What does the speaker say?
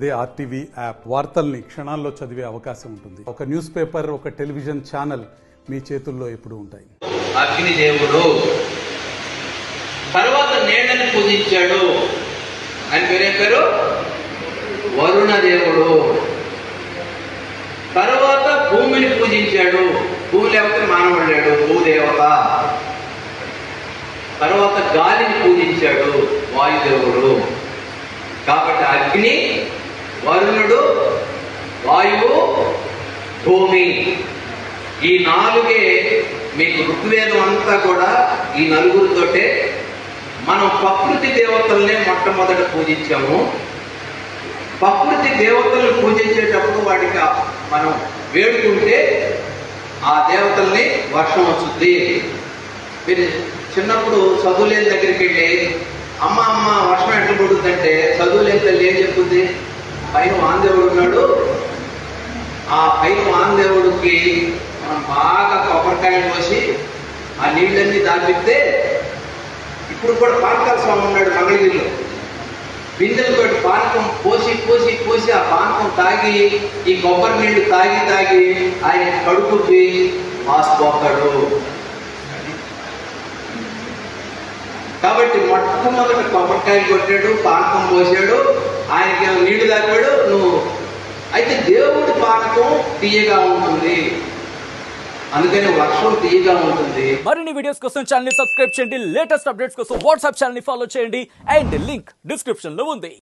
they RTV app వార్తల్ని క్షణాల్లో చదివే అవకాశం ఉంటుంది ఒక న్యూస్ పేపర్ ఒక టెలివిజన్ ఛానల్ మీ చేతుల్లో ఎప్పుడూ ఉంటాయి అగ్నిదేవుడు తర్వాత నీళ్ళని పూజించాడు ఆయన పేరేం పేరు వరుణ దేవుడు తర్వాత భూమిని పూజించాడు భూమి లేకపోతే మానవుడు లేడు భూదేవత తర్వాత గాలిని పూజించాడు వాయుదేవుడు కాబట్టి అగ్ని వరుణుడు వాయువు భూమి ఈ నాలుగే మీకు ఋగ్వేదం అంతా కూడా ఈ నలుగురితోటే మనం ప్రకృతి దేవతల్నే మొట్టమొదట పూజించాము ప్రకృతి దేవతలను పూజించేటప్పుడు వాటికి ఆ- మనం వేడుకుంటే ఆ దేవతల్ని వర్షం వస్తుంది మీరు చిన్నప్పుడు చదువులేని దగ్గరికి వెళ్ళి అమ్మ అమ్మ వర్షం ఎట్లా పడుతుందంటే చదువులేని తల్లి ఏం చెప్తుంది పైన వాందేవుడు ఉన్నాడు ఆ పైన వాందేవుడికి మనం బాగా కొబ్బరికాయలు పోసి ఆ నీళ్ళన్నీ దాపిస్తే ఇప్పుడు కూడా పానకాల స్వామి ఉన్నాడు మంగళగిరిలో బిందెలతో పానకం పోసి పోసి పోసి ఆ పానకం తాగి ఈ కొబ్బరి నీళ్లు తాగి తాగి ఆయన కడుపుకి మాసిపోతాడు కాబట్టి మొట్టమొదట కొబ్బరికాయలు కొట్టాడు పానకం పోసాడు ఆయనకి ఏమో నీళ్లు తాగాడు నువ్వు అయితే దేవుడి పానకం తీయగా ఉంటుంది అందుకని వర్షం తీయగా ఉంటుంది మరిన్ని వీడియోస్ కోసం ఛానల్ ని సబ్స్క్రైబ్ చేయండి లేటెస్ట్ అప్డేట్స్ కోసం వాట్సాప్ ఛానల్ ని ఫాలో చేయండి అండ్ లింక్ డిస్క్రిప్షన్ లో ఉంది